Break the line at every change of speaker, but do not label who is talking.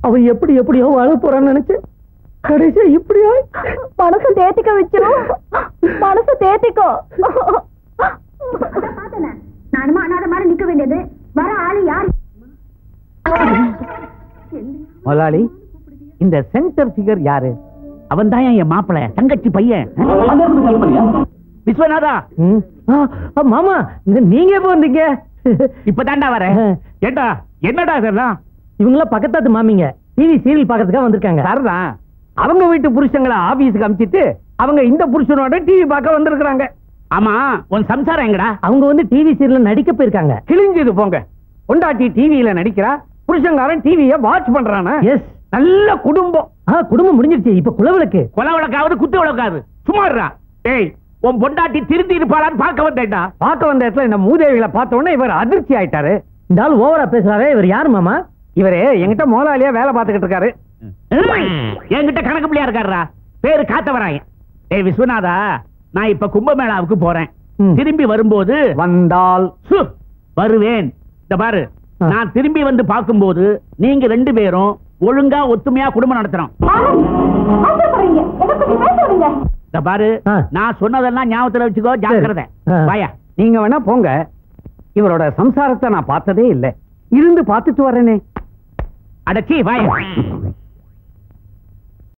அவன் எப்படி எப்படியோ வாழ போறான்னு நினைச்சேன் கடைசியா இப்படியா
மனசு தேத்திக்க வச்சு மனசு தேத்திக்கோ நானுமா அனாத மாதிரி நிக்க வேண்டியது வர ஆளு யாரு
முதலாளி இந்த சென்டர் ஃபிகர் யாரு அவன் தான் என் மாப்பிள தங்கச்சி பையன் விஸ்வநாதா
ம். ஆ, ஆ, மாமா இந்த- நீங்க எப்போ வந்தீங்க
இப்பதான்டா வரேன் ஏண்டா என்னடா இதெல்லாம்
இவங்களாம் பக்கத்தாத்து மாமிங்க டிவி சீரியல் பாக்கிறதுக்காக வந்திருக்காங்க
சரிதான் அவங்க வீட்டு புருஷங்களை ஆபீஸுக்கு அனுப்பிச்சிட்டு அவங்க இந்த புருஷனோட டிவி பார்க்க வந்திருக்காங்க ஆமா உன் சம்சாரம் எங்கடா
அவங்க வந்து டிவி சீரியல் நடிக்க போயிருக்காங்க
கிழிஞ்சது போங்க பொண்டாட்டி டிவியில நடிக்கிறா புருஷங்காரன் டிவிய வாட்ச் பண்றானா
எஸ்
நல்ல குடும்பம்
ஆ குடும்பம் முடிஞ்சிருச்சு இப்ப குலவிளக்கு
கொலை வழக்காவது குத்து வழக்காது சும்மாடுறா டேய் உன் பொண்டாட்டி திருந்தி இருப்பாளான்னு பார்க்க வந்தேன்டா பார்க்க வந்த இடத்துல இந்த மூதேவிகளை பார்த்த உடனே இவர் அதிர்ச்சி ஆயிட்டாரு
இந்த ஆள் ஓவரா பேசுறாரே இவர் யாரு மாமா
இவரே என்கிட்ட முதலாளியா வேலை பார்த்துக்கிட்டு இருக்காரு என்கிட்ட கணக்கு பிள்ளையா இருக்காருடா பேரு காத்தவராயன் ஏய் விஸ்வநாதா நான் இப்ப கும்பமேளாவுக்கு போறேன்
ம்.
திரும்பி வரும்போது வந்தால் சு, வருவேன் இந்த பாரு
ஆ.
நான் திரும்பி வந்து பார்க்கும்போது நீங்க ரெண்டு பேரும் ஒழுங்கா ஒத்துமையா குடும்பம் நடத்துறோம்
அவசரப்படுறீங்க எதை பத்தி பேசுறீங்க
இந்த பாரு
ஆ.
நான் சொன்னதெல்லாம் ஞாபகத்துல வச்சுக்கோ ஜாக்கிரதை
ஆ.
வாயா நீங்க வேணா போங்க இவரோட சம்சாரத்தை நான் பார்த்ததே இல்லை இருந்து பார்த்துட்டு வரேனே அடச்சி வாயா